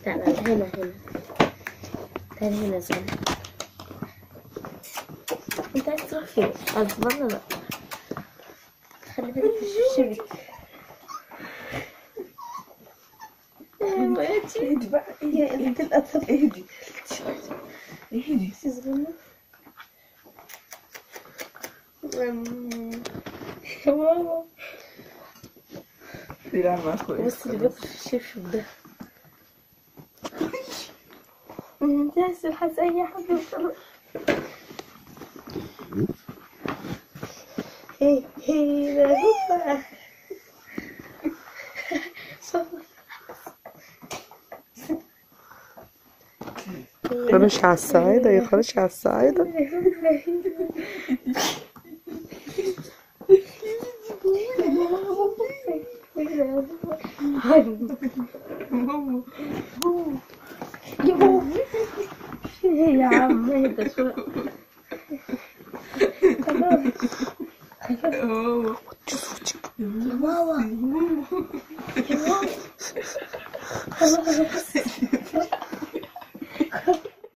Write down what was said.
تعال هنا هنا تعال هنا زين انت عايز تروح فين؟ عايز برا لا خلي بالك في الشبك اهدي بقى هي انت الأطفال اهدي اهدي صغنن يا ماما بيلعب معاكوا ايه بص اللي بياكل في الشبشب ده انت عايز تلحس اي حاجة خلاص هي هي ده هوبا خرج على السعادة يا خرج على السعادة يا عم اهدى شوية ماما يا ماما خلاص